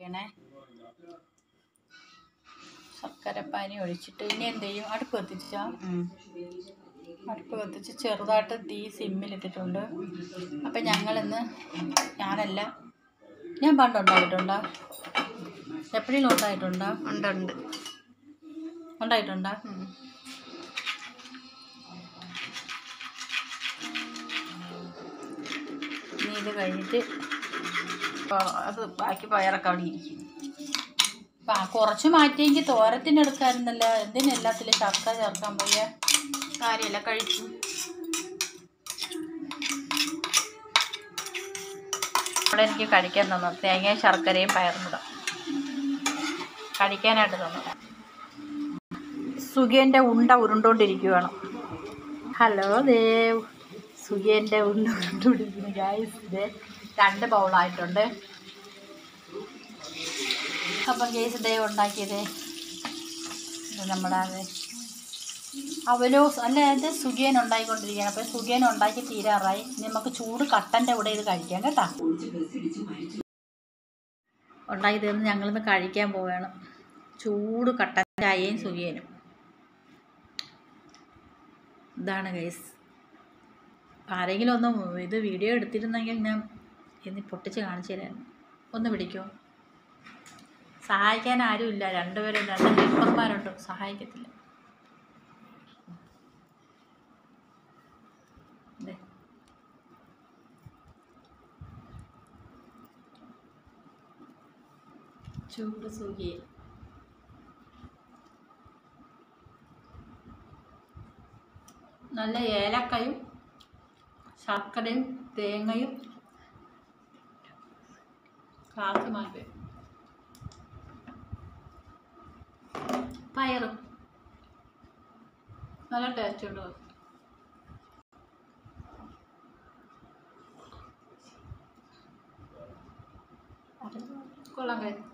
ചെയ്യണേ ശർക്കരപ്പാനി ഒഴിച്ചിട്ട് ഇനി എന്ത് ചെയ്യും അടുപ്പ് കത്തിച്ചാ അടുപ്പ് കത്തിച്ച് ചെറുതായിട്ട് തീ സിമ്മിലിട്ടിട്ടുണ്ട് അപ്പം ഞങ്ങളിന്ന് ഞാനല്ല ഞാൻ പണ്ട് ഉണ്ടായിട്ടുണ്ടോ എപ്പോഴെങ്കിലും ഉണ്ടായിട്ടുണ്ടോ ഉണ്ട് ഉണ്ട് ഉണ്ടായിട്ടുണ്ടോ ഇനി ഇത് കഴിഞ്ഞിട്ട് ഇപ്പോൾ അത് ബാക്കി പയറൊക്കെ അവിടെ ഇരിക്കും അപ്പം ആ കുറച്ച് മാറ്റിയെങ്കിൽ തോരത്തിനെടുക്കാറുണ്ടല്ലോ എന്തിനെല്ലാത്തിലും ശർക്കര ചേർക്കാൻ പോയ കാര്യമല്ല കഴിച്ചു ഇവിടെ എനിക്ക് കഴിക്കാൻ തന്നത് തേങ്ങയും ശർക്കരയും പയറും കൂടെ കഴിക്കാനായിട്ട് തന്നത് സുഖേൻ്റെ ഉണ്ട ഉരുണ്ടോണ്ടിരിക്കുകയാണ് ഹലോ ദേവ് സുഖേൻ്റെ ഉണ്ട ഉരുണ്ടോണ്ടിരിക്കുന്നു ഗായ്സ് ഇത് രണ്ട് ബൗളായിട്ടുണ്ട് അപ്പം കേസ് ദേവ് ഉണ്ടാക്കിയത് ഇത് നമ്മുടെ അത് അവലോ അല്ല അത് സുഖിയൻ ഉണ്ടാക്കിക്കൊണ്ടിരിക്കുകയാണ് അപ്പോൾ സുഖിയൻ ഉണ്ടാക്കി തീരാറായി ഇനി നമുക്ക് ചൂട് കട്ടൻ്റെ കൂടെ ഇത് കഴിക്കാം കേട്ടോ ഉണ്ടാക്കി തീർന്ന് ഞങ്ങളിന്ന് കഴിക്കാൻ പോവുകയാണ് ചൂട് കട്ടൻ ചായയും സുഖിയനും ഇതാണ് ഗൈസ് ആരെങ്കിലും ഒന്ന് ഇത് വീഡിയോ എടുത്തിരുന്നെങ്കിൽ ഞാൻ ഇന്ന് പൊട്ടിച്ച് കാണിച്ചു തരായിരുന്നു ഒന്ന് പിടിക്കോ സഹായിക്കാൻ ആരുമില്ല രണ്ടുപേരും രണ്ട് ഹെൽപ്പർമാരുണ്ട് സഹായിക്കത്തില്ല ദേ. ചൂട് സുഖിയ നല്ല ഏലക്കയും ശർക്കരയും തേങ്ങയും കാച്ചു മാറ്റി പയറും നല്ല ടേസ്റ്റ് ഉണ്ട് കൊള്ളാം കഴി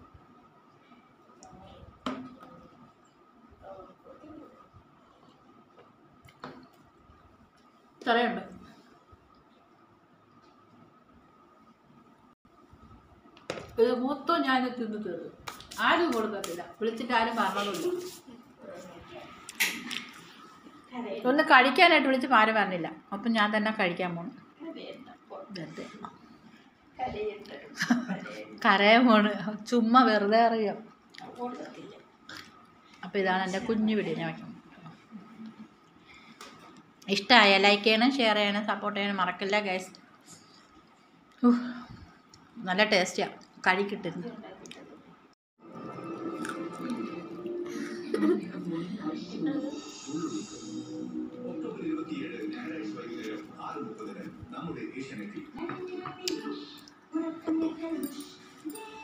ഇത്രയുണ്ട് ഇത് മൊത്തം ഞാൻ തിന്ന് തീർന്നു ആരും കൊടുക്കത്തില്ല വിളിച്ചിട്ട് ആരും പറഞ്ഞതുമില്ല ഒന്ന് കഴിക്കാനായിട്ട് വിളിച്ച് ആരും പറഞ്ഞില്ല അപ്പം ഞാൻ തന്നെ കഴിക്കാൻ പോണു വെറുതെ കരയാൻ പോണ് ചുമ്മാ വെറുതെ അറിയാം അപ്പോൾ ഇതാണ് എൻ്റെ കുഞ്ഞു വീഡിയോ ഞാൻ വയ്ക്കുന്നത് ഇഷ്ടമായ ലൈക്ക് ചെയ്യണം ഷെയർ ചെയ്യണം സപ്പോർട്ട് ചെയ്യണം മറക്കില്ല ഗൈസ് നല്ല ടേസ്റ്റിയാണ് കഴിക്കിട്ടിരുന്നു നമ്മുടെ ഏഷ്യാനെറ്റിൽ